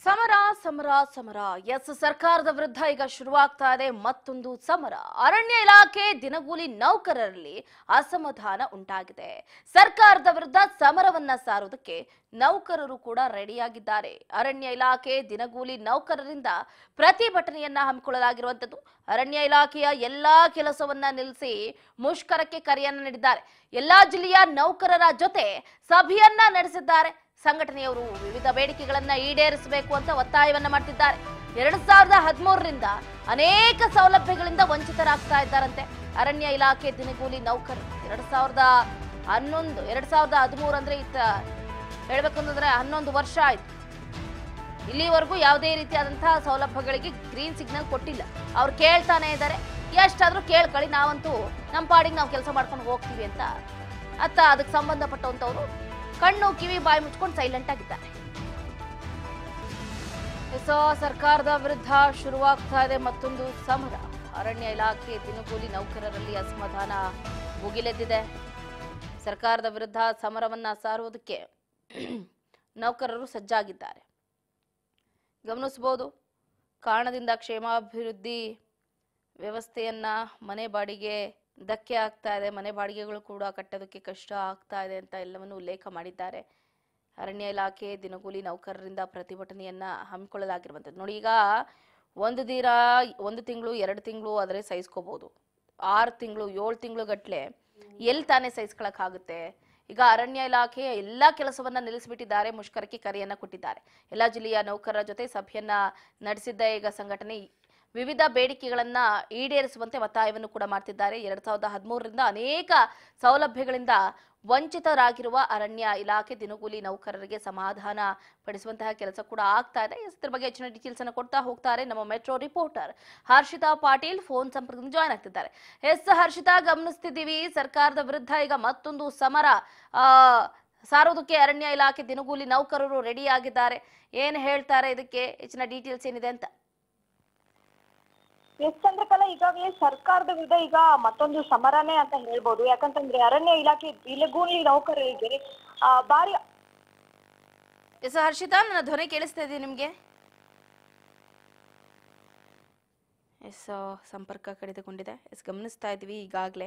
ಸಮರ ಸಮರ ಸಮರ ಎಸ್ ಸರ್ಕಾರದ ವಿರುದ್ಧ ಈಗ ಶುರುವಾಗ್ತಾ ಇದೆ ಮತ್ತೊಂದು ಸಮರ ಅರಣ್ಯ ಇಲಾಖೆ ದಿನಗೂಲಿ ನೌಕರರಲ್ಲಿ ಅಸಮಾಧಾನ ಉಂಟಾಗಿದೆ ಸರ್ಕಾರದ ವಿರುದ್ಧ ಸಮರವನ್ನ ಸಾರುವುದಕ್ಕೆ ನೌಕರರು ಕೂಡ ರೆಡಿಯಾಗಿದ್ದಾರೆ ಅರಣ್ಯ ಇಲಾಖೆ ದಿನಗೂಲಿ ನೌಕರರಿಂದ ಪ್ರತಿಭಟನೆಯನ್ನ ಹಮ್ಮಿಕೊಳ್ಳಲಾಗಿರುವಂತದ್ದು ಅರಣ್ಯ ಇಲಾಖೆಯ ಎಲ್ಲಾ ಕೆಲಸವನ್ನ ನಿಲ್ಲಿಸಿ ಮುಷ್ಕರಕ್ಕೆ ಕರೆಯನ್ನ ನೀಡಿದ್ದಾರೆ ಎಲ್ಲಾ ಜಿಲ್ಲೆಯ ನೌಕರರ ಜೊತೆ ಸಭೆಯನ್ನ ನಡೆಸಿದ್ದಾರೆ ಸಂಘಟನೆಯವರು ವಿವಿಧ ಬೇಡಿಕೆಗಳನ್ನ ಈಡೇರಿಸಬೇಕು ಅಂತ ಒತ್ತಾಯವನ್ನ ಮಾಡ್ತಿದ್ದಾರೆ ಎರಡ್ ಸಾವಿರದ ಹದಿಮೂರರಿಂದ ಅನೇಕ ಸೌಲಭ್ಯಗಳಿಂದ ವಂಚಿತರಾಗ್ತಾ ಇದ್ದಾರಂತೆ ಅರಣ್ಯ ಇಲಾಖೆ ದಿನಗೂಲಿ ನೌಕರರು ಎರಡ್ ಸಾವಿರದ ಹನ್ನೊಂದು ಎರಡ್ ಸಾವಿರದ ಹದಿಮೂರು ಅಂದ್ರೆ ಇತ್ತ ಹೇಳ್ಬೇಕು ಅಂತಂದ್ರೆ ಹನ್ನೊಂದು ವರ್ಷ ಆಯ್ತು ಇಲ್ಲಿವರೆಗೂ ಯಾವುದೇ ರೀತಿಯಾದಂತಹ ಸೌಲಭ್ಯಗಳಿಗೆ ಗ್ರೀನ್ ಸಿಗ್ನಲ್ ಕೊಟ್ಟಿಲ್ಲ ಅವ್ರು ಕೇಳ್ತಾನೆ ಇದ್ದಾರೆ ಎಷ್ಟಾದ್ರೂ ಕೇಳ್ಕೊಳ್ಳಿ ನಾವಂತೂ ನಮ್ಮ ಪಾಡಿಗೆ ನಾವು ಕೆಲಸ ಮಾಡ್ಕೊಂಡು ಹೋಗ್ತೀವಿ ಅಂತ ಅತ್ತ ಅದಕ್ಕೆ ಸಂಬಂಧಪಟ್ಟಂತವ್ರು ಕಣ್ಣು ಕಿವಿ ಬಾಯಿ ಮುಚ್ಕೊಂಡು ಸೈಲೆಂಟ್ ಆಗಿದ್ದಾರೆ ಸೊ ಸರ್ಕಾರದ ವಿರುದ್ಧ ಶುರುವಾಗ್ತಾ ಇದೆ ಮತ್ತೊಂದು ಸಮರ ಅರಣ್ಯ ಇಲಾಖೆ ದಿನಗೂಲಿ ನೌಕರರಲ್ಲಿ ಅಸಮಾಧಾನ ಮುಗಿಲೆದ್ದಿದೆ ಸರ್ಕಾರದ ವಿರುದ್ಧ ಸಮರವನ್ನ ಸಾರುವುದಕ್ಕೆ ನೌಕರರು ಸಜ್ಜಾಗಿದ್ದಾರೆ ಗಮನಿಸಬಹುದು ಕಾರಣದಿಂದ ಕ್ಷೇಮಾಭಿವೃದ್ಧಿ ವ್ಯವಸ್ಥೆಯನ್ನ ಮನೆ ಬಾಡಿಗೆ ಧಕ್ಕೆ ಆಗ್ತಾ ಇದೆ ಮನೆ ಬಾಡಿಗೆಗಳು ಕೂಡ ಕಟ್ಟೋದಕ್ಕೆ ಕಷ್ಟ ಆಗ್ತಾ ಇದೆ ಅಂತ ಎಲ್ಲವನ್ನು ಉಲ್ಲೇಖ ಮಾಡಿದ್ದಾರೆ ಅರಣ್ಯ ಇಲಾಖೆ ದಿನಗೂಲಿ ನೌಕರರಿಂದ ಪ್ರತಿಭಟನೆಯನ್ನ ಹಮ್ಮಿಕೊಳ್ಳಲಾಗಿರುವಂಥದ್ದು ನೋಡಿ ಈಗ ಒಂದು ದಿನ ಒಂದು ತಿಂಗಳು ಎರಡು ತಿಂಗಳು ಆದರೆ ಸಹಿಸ್ಕೋಬಹುದು ಆರು ತಿಂಗಳು ಏಳು ತಿಂಗಳು ಗಟ್ಲೆ ಎಲ್ಲಿ ತಾನೇ ಸಹಿಸ್ಕೊಳಕ್ಕಾಗುತ್ತೆ ಈಗ ಅರಣ್ಯ ಇಲಾಖೆಯ ಎಲ್ಲಾ ಕೆಲಸವನ್ನ ನಿಲ್ಲಿಸಿಬಿಟ್ಟಿದ್ದಾರೆ ಮುಷ್ಕರಕ್ಕೆ ಕರೆಯನ್ನ ಕೊಟ್ಟಿದ್ದಾರೆ ಎಲ್ಲಾ ಜಿಲ್ಲೆಯ ನೌಕರರ ಜೊತೆ ಸಭೆಯನ್ನ ನಡೆಸಿದ್ದ ಈಗ ಸಂಘಟನೆ ವಿವಿಧ ಬೇಡಿಕೆಗಳನ್ನ ಈಡೇರಿಸುವಂತೆ ಒತ್ತಾಯವನ್ನು ಕೂಡ ಮಾಡ್ತಿದ್ದಾರೆ ಎರಡ್ ಸಾವಿರದ ಹದಿಮೂರರಿಂದ ಅನೇಕ ಸೌಲಭ್ಯಗಳಿಂದ ವಂಚಿತರಾಗಿರುವ ಅರಣ್ಯ ಇಲಾಖೆ ದಿನಗೂಲಿ ನೌಕರರಿಗೆ ಸಮಾಧಾನ ಪಡಿಸುವಂತಹ ಕೆಲಸ ಕೂಡ ಆಗ್ತಾ ಇದೆ ಇದ್ರ ಬಗ್ಗೆ ಹೆಚ್ಚಿನ ಡೀಟೇಲ್ಸ್ ಅನ್ನು ಕೊಡ್ತಾ ಹೋಗ್ತಾರೆ ನಮ್ಮ metro reporter Harshita Patil phone ಸಂಪರ್ಕದಿಂದ ಜಾಯ್ನ್ ಆಗ್ತಿದ್ದಾರೆ ಎಸ್ ಹರ್ಷಿತಾ ಗಮನಿಸ್ತಿದ್ದೀವಿ ಸರ್ಕಾರದ ವಿರುದ್ಧ ಈಗ ಮತ್ತೊಂದು ಸಮರ ಆ ಸಾರೋದಕ್ಕೆ ಅರಣ್ಯ ಇಲಾಖೆ ದಿನಗೂಲಿ ನೌಕರರು ರೆಡಿ ಆಗಿದ್ದಾರೆ ಏನ್ ಹೇಳ್ತಾರೆ ಇದಕ್ಕೆ ಹೆಚ್ಚಿನ ಡೀಟೇಲ್ಸ್ ಏನಿದೆ ಅಂತ ಎಸ್ ಚಂದ್ರಕಲಾ ಈಗಾಗಲೇ ಸರ್ಕಾರದ ವಿರುದ್ಧ ಈಗ ಮತ್ತೊಂದು ಸಮರನೇ ಅಂತ ಹೇಳ್ಬೋದು ಯಾಕಂತಂದ್ರೆ ಅರಣ್ಯ ಇಲಾಖೆ ದಿನಗೂಲಿ ನೌಕರರಿಗೆ ಆ, ಭಾರಿ ಎಸ್ ಹರ್ಷಿತಾ ನನ್ನ ಧ್ವನಿ ಕೇಳಿಸ್ತಾ ಇದೆ ನಿಮ್ಗೆ ಎಸ್ ಸಂಪರ್ಕ ಕಡಿತಗೊಂಡಿದೆ ಎಸ್ ಗಮನಿಸ್ತಾ ಇದ್ವಿ ಈಗಾಗಲೇ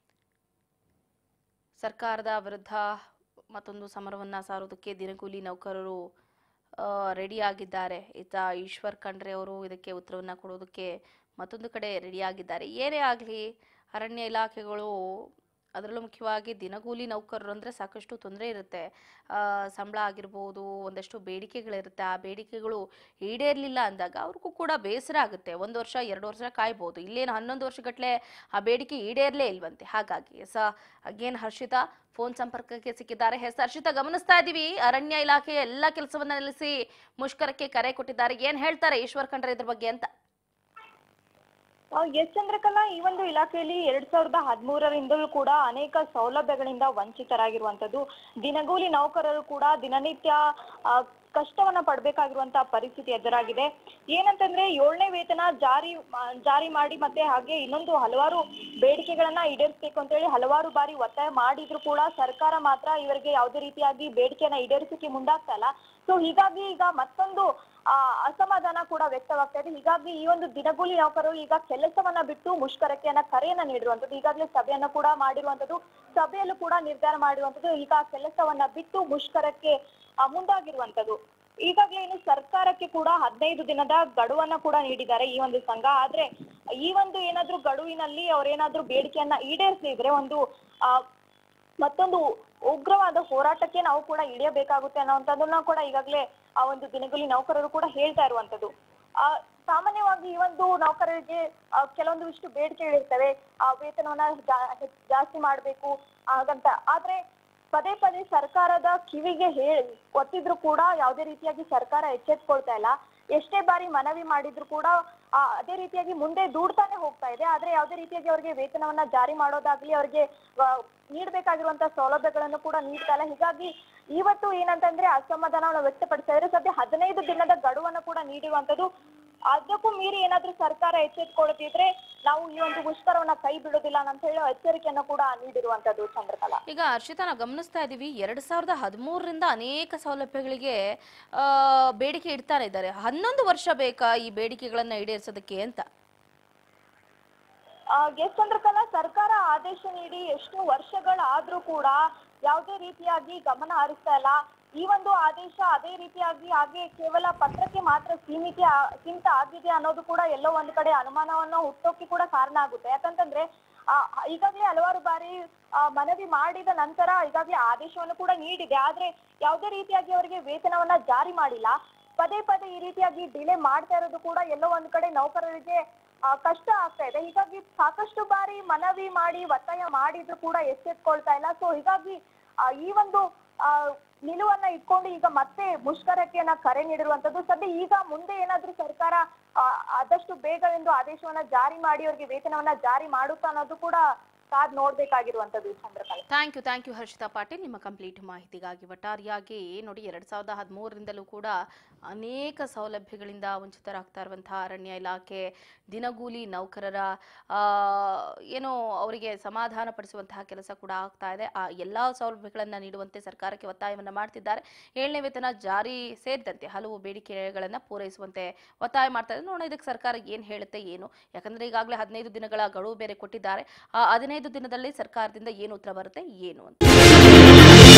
ಸರ್ಕಾರದ ವಿರುದ್ಧ ಮತ್ತೊಂದು ಸಮರವನ್ನ ಸಾರೋದಕ್ಕೆ ದಿನಗೂಲಿ ನೌಕರರು ರೆಡಿ ಆಗಿದ್ದಾರೆ ಈತ ಈಶ್ವರ್ ಖಂಡ್ರೆ ಅವರು ಇದಕ್ಕೆ ಉತ್ತರವನ್ನ ಕೊಡೋದಕ್ಕೆ ಮತ್ತೊಂದು ಕಡೆ ರೆಡಿ ಆಗಿದ್ದಾರೆ ಏನೇ ಆಗಲಿ ಅರಣ್ಯ ಇಲಾಖೆಗಳು ಅದರಲ್ಲೂ ಮುಖ್ಯವಾಗಿ ದಿನಗೂಲಿ ನೌಕರರು ಅಂದರೆ ಸಾಕಷ್ಟು ತೊಂದರೆ ಇರುತ್ತೆ ಆ, ಸಂಬಳ ಆಗಿರ್ಬೋದು ಒಂದಷ್ಟು ಬೇಡಿಕೆಗಳಿರುತ್ತೆ ಆ ಬೇಡಿಕೆಗಳು ಈಡೇರಲಿಲ್ಲ ಅಂದಾಗ ಅವ್ರಿಗೂ ಕೂಡ ಬೇಸರ ಆಗುತ್ತೆ ಒಂದು ವರ್ಷ ಎರಡು ವರ್ಷ ಕಾಯ್ಬೋದು ಇಲ್ಲೇನು ಹನ್ನೊಂದು ವರ್ಷಗಟ್ಟಲೆ ಆ ಬೇಡಿಕೆ ಈಡೇರಲೇ ಇಲ್ವಂತೆ ಹಾಗಾಗಿ ಸ ಅಗೇನ್ ಹರ್ಷಿತಾ ಫೋನ್ ಸಂಪರ್ಕಕ್ಕೆ ಸಿಕ್ಕಿದ್ದಾರೆ ಎಸ್ ಹರ್ಷಿತಾ ಗಮನಿಸ್ತಾ ಇದ್ದೀವಿ ಅರಣ್ಯ ಇಲಾಖೆಯ ಎಲ್ಲ ಕೆಲಸವನ್ನ ನಿಲ್ಲಿಸಿ ಮುಷ್ಕರಕ್ಕೆ ಕರೆ ಕೊಟ್ಟಿದ್ದಾರೆ ಏನ್ ಹೇಳ್ತಾರೆ ಈಶ್ವರ್ ಖಂಡ್ರೆ ಇದ್ರ ಬಗ್ಗೆ ಅಂತ ಆ, ಎಸ್ ಚಂದ್ರಕಲಾ ಈ ಒಂದು ಇಲಾಖೆಯಲ್ಲಿ ಎರಡ್ ಸಾವಿರದ ಹದಿಮೂರರಿಂದಲೂ ಕೂಡ ಅನೇಕ ಸೌಲಭ್ಯಗಳಿಂದ ವಂಚಿತರಾಗಿರುವಂತದ್ದು ದಿನಗೂಲಿ ನೌಕರರು ಕೂಡ ದಿನನಿತ್ಯ ಆ, ಕಷ್ಟವನ್ನ ಪಡ್ಬೇಕಾಗಿರುವಂತಹ ಪರಿಸ್ಥಿತಿ ಎದುರಾಗಿದೆ ಏನಂತಂದ್ರೆ ಏಳನೇ ವೇತನ ಜಾರಿ ಮಾ- ಜಾರಿ ಮಾಡಿ ಮತ್ತೆ ಹಾಗೆ ಇನ್ನೊಂದು ಹಲವಾರು ಬೇಡಿಕೆಗಳನ್ನ ಈಡೇರಿಸಬೇಕು ಅಂತ ಹೇಳಿ ಹಲವಾರು ಬಾರಿ ಒತ್ತಾಯ ಮಾಡಿದ್ರು ಕೂಡ ಸರ್ಕಾರ ಮಾತ್ರ ಇವರಿಗೆ ಯಾವುದೇ ರೀತಿಯಾಗಿ ಬೇಡಿಕೆಯನ್ನ ಈಡೇರಿಸಕ್ಕೆ ಮುಂದಾಗ್ತಾ ಇಲ್ಲ ಸೊ ಹೀಗಾಗಿ ಈಗ ಮತ್ತೊಂದು ಆ, ಅಸಮಾಧಾನ ಕೂಡ ವ್ಯಕ್ತವಾಗ್ತಾ ಇದೆ ಹೀಗಾಗಿ ಈ ಒಂದು ದಿನಗೂಲಿ ನೌಕರರು ಈಗ ಕೆಲಸವನ್ನ ಬಿಟ್ಟು ಮುಷ್ಕರಕ್ಕೆ ಅನ್ನೋ ಕರೆಯನ್ನ ನೀಡಿರುವಂತದ್ದು ಈಗಾಗಲೇ ಸಭೆಯನ್ನ ಕೂಡ ಮಾಡಿರುವಂತದ್ದು ಸಭೆಯಲ್ಲೂ ಕೂಡ ನಿರ್ಧಾರ ಮಾಡಿರುವಂತದ್ದು ಈಗ ಕೆಲಸವನ್ನ ಬಿಟ್ಟು ಮುಷ್ಕರಕ್ಕೆ ಆ, ಮುಂದಾಗಿರುವಂತದ್ದು ಈಗಾಗಲೇ ಇನ್ನು ಸರ್ಕಾರಕ್ಕೆ ಕೂಡ ಹದಿನೈದು ದಿನದ ಗಡುವನ್ನ ಕೂಡ ನೀಡಿದ್ದಾರೆ ಈ ಒಂದು ಸಂಘ ಆದ್ರೆ ಈ ಒಂದು ಏನಾದ್ರೂ ಗಡುವಿನಲ್ಲಿ ಅವ್ರೇನಾದ್ರೂ ಬೇಡಿಕೆಯನ್ನ ಈಡೇರಿಸಿದ್ರೆ ಒಂದು ಆ ಮತ್ತೊಂದು ಉಗ್ರವಾದ ಹೋರಾಟಕ್ಕೆ ನಾವು ಕೂಡ ಇಳಿಯಬೇಕಾಗುತ್ತೆ ಅನ್ನೋಂಥದ್ದನ್ನ ಕೂಡ ಈಗಾಗಲೇ ಆ ಒಂದು ದಿನಗೂಲಿ ನೌಕರರು ಕೂಡ ಹೇಳ್ತಾ ಇರುವಂತದ್ದು ಆ ಸಾಮಾನ್ಯವಾಗಿ ಈ ಒಂದು ನೌಕರರಿಗೆ ಆ, ಕೆಲವೊಂದಿಷ್ಟು ಬೇಡಿಕೆಗಳಿರ್ತವೆ ಆ ವೇತನವನ್ನ ಜಾ- ಹೆಚ್ಚ್- ಜಾಸ್ತಿ ಮಾಡ್ಬೇಕು ಹಾಗಂತ ಆದ್ರೆ ಪದೇ ಪದೇ ಸರ್ಕಾರದ ಕಿವಿಗೆ ಹೇಳಿ ಒತ್ತಿದ್ರು ಕೂಡ ಯಾವುದೇ ರೀತಿಯಾಗಿ ಸರ್ಕಾರ ಎಚ್ಚೆತ್ಕೊಳ್ತಾ ಇಲ್ಲ ಎಷ್ಟೇ ಬಾರಿ ಮನವಿ ಮಾಡಿದ್ರು ಕೂಡ ಆ, ಅದೇ ರೀತಿಯಾಗಿ ಮುಂದೆ ದೂಡ್ತಾನೆ ಹೋಗ್ತಾ ಇದೆ ಆದ್ರೆ ಯಾವುದೇ ರೀತಿಯಾಗಿ ಅವರಿಗೆ ವೇತನವನ್ನ ಜಾರಿ ಮಾಡೋದಾಗ್ಲಿ ಅವರಿಗೆ ನೀಡಬೇಕಾಗಿರುವಂತಹ ಸೌಲಭ್ಯಗಳನ್ನು ಕೂಡ ನೀಡ್ತಾ ಇಲ್ಲ ಹೀಗಾಗಿ ಇವತ್ತು ಏನಂತಂದ್ರೆ ಅಸಮಾಧಾನವನ್ನು ವ್ಯಕ್ತಪಡಿಸ್ತಾ ಇದ್ರೆ ಸದ್ಯ ಹದಿನೈದು ದಿನದ ಗಡುವನ್ನು ಕೂಡ ನೀಡಿರುವಂತದ್ದು ಅದಕ್ಕೂ ಮೀರಿ ಏನಾದ್ರೂ ಸರ್ಕಾರ ಎಚ್ಚೆತ್ಕೊಳ್ತಿದ್ರೆ ನಾವು ಈ ಒಂದು ಮುಷ್ಕರವನ್ನ ಕೈ ಬಿಡೋದಿಲ್ಲ ಅಂತ ಹೇಳಿ ಎಚ್ಚರಿಕೆಯನ್ನು ಕೂಡ ನೀಡಿರುವಂತದ್ದು ಚಂದ್ರಕಲಾ ಈಗ ಹರ್ಷಿತಾ ನಾವು ಗಮನಿಸ್ತಾ ಇದ್ದೀವಿ ಎರಡು ಸಾವಿರದ ಹದಿಮೂರರಿಂದ ಅನೇಕ ಸೌಲಭ್ಯಗಳಿಗೆ ಆ, ಬೇಡಿಕೆ ಇಡ್ತಾನೆ ಇದ್ದಾರೆ ಹನ್ನೊಂದು ವರ್ಷ ಬೇಕಾ ಈ ಬೇಡಿಕೆಗಳನ್ನ ಈಡೇರಿಸೋದಕ್ಕೆ ಅಂತ ಆ, ಎಸ್ ಚಂದ್ರಕಲಾ ಸರ್ಕಾರ ಆದೇಶ ನೀಡಿ ಎಷ್ಟು ವರ್ಷಗಳಾದ್ರೂ ಕೂಡ ಯಾವುದೇ ರೀತಿಯಾಗಿ ಗಮನ ಹರಿಸ್ತಾ ಇಲ್ಲ ಈ ಒಂದು ಆದೇಶ ಅದೇ ರೀತಿಯಾಗಿ ಹಾಗೆ ಕೇವಲ ಪತ್ರಕ್ಕೆ ಮಾತ್ರ ಸೀಮಿತ ಆ- ಸೀಮಿತ ಆಗಿದೆ ಅನ್ನೋದು ಕೂಡ ಎಲ್ಲೋ ಒಂದ್ ಕಡೆ ಅನುಮಾನವನ್ನು ಹುಟ್ಟೋಕೆ ಕೂಡ ಕಾರಣ ಆಗುತ್ತೆ ಯಾಕಂತಂದ್ರೆ ಆ, ಈಗಾಗಲೇ ಹಲವಾರು ಬಾರಿ ಆ, ಮನವಿ ಮಾಡಿದ ನಂತರ ಈಗಾಗಲೇ ಆದೇಶವನ್ನು ಕೂಡ ನೀಡಿದೆ ಆದ್ರೆ ಯಾವುದೇ ರೀತಿಯಾಗಿ ಅವರಿಗೆ ವೇತನವನ್ನ ಜಾರಿ ಮಾಡಿಲ್ಲ ಪದೇ ಪದೇ ಈ ರೀತಿಯಾಗಿ ಡಿಲೇ ಮಾಡ್ತಾ ಇರೋದು ಕೂಡ ಎಲ್ಲೋ ಒಂದ್ ಕಡೆ ನೌಕರರಿಗೆ ಆ, ಕಷ್ಟ ಆಗ್ತಾ ಇದೆ ಹೀಗಾಗಿ ಸಾಕಷ್ಟು ಬಾರಿ ಮನವಿ ಮಾಡಿ ಒತ್ತಾಯ ಮಾಡಿದ್ರು ಕೂಡ ಎಚ್ಚೆತ್ಕೊಳ್ತಾ ಇಲ್ಲ ಸೊ ಹೀಗಾಗಿ ಆ, ಈ ಒಂದು ಆ, ನಿಲುವನ್ನ ಇಟ್ಕೊಂಡು ಈಗ ಮತ್ತೆ ಮುಷ್ಕರಕ್ಕೆ ಕರೆ ನೀಡಿರುವಂತದ್ದು ಸದ್ಯ ಈಗ ಮುಂದೆ ಏನಾದ್ರೂ ಸರ್ಕಾರ ಆ, ಆದಷ್ಟು ಬೇಗ ಒಂದು ಆದೇಶವನ್ನ ಜಾರಿ ಮಾಡಿ ಅವರಿಗೆ ವೇತನವನ್ನ ಜಾರಿ ಮಾಡುತ್ತಾ ಅನ್ನೋದು ಕೂಡ ಕಾದ್ ನೋಡ್ಬೇಕಾಗಿರುವಂತದ್ದು Chandrakala thank you thank you Harshita Patil ನಿಮ್ಮ ಕಂಪ್ಲೀಟ್ ಮಾಹಿತಿಗಾಗಿ ಒಟ್ಟಾರೆಯಾಗಿ ನೋಡಿ ಎರಡು ಸಾವಿರದ ಹದಿಮೂರರಿಂದಲೂ ಕೂಡ ಅನೇಕ ಸೌಲಭ್ಯಗಳಿಂದ ವಂಚಿತರಾಗ್ತಾ ಇರುವಂತಹ ಅರಣ್ಯ ಇಲಾಖೆ ದಿನಗೂಲಿ ನೌಕರರ ಆ, ಏನು ಅವರಿಗೆ ಸಮಾಧಾನ ಪಡಿಸುವಂತಹ ಕೆಲಸ ಕೂಡ ಆಗ್ತಾ ಇದೆ ಆ ಎಲ್ಲ ಸೌಲಭ್ಯಗಳನ್ನು ನೀಡುವಂತೆ ಸರ್ಕಾರಕ್ಕೆ ಒತ್ತಾಯವನ್ನು ಮಾಡ್ತಿದ್ದಾರೆ ಏಳನೇ ವೇತನ ಜಾರಿ ಸೇರಿದಂತೆ ಹಲವು ಬೇಡಿಕೆಗಳನ್ನು ಪೂರೈಸುವಂತೆ ಒತ್ತಾಯ ಮಾಡ್ತಾ ಇದೆ ನೋಡೋಣ ಇದಕ್ಕೆ ಸರ್ಕಾರ ಏನು ಹೇಳುತ್ತೆ ಏನು ಯಾಕಂದ್ರೆ ಈಗಾಗಲೇ ಹದಿನೈದು ದಿನಗಳ ಗಡುವು ಬೇರೆ ಕೊಟ್ಟಿದ್ದಾರೆ ಆ ಹದಿನೈದು ದಿನದಲ್ಲಿ ಸರ್ಕಾರದಿಂದ ಏನು ಉತ್ತರ ಬರುತ್ತೆ ಏನು ಅಂತ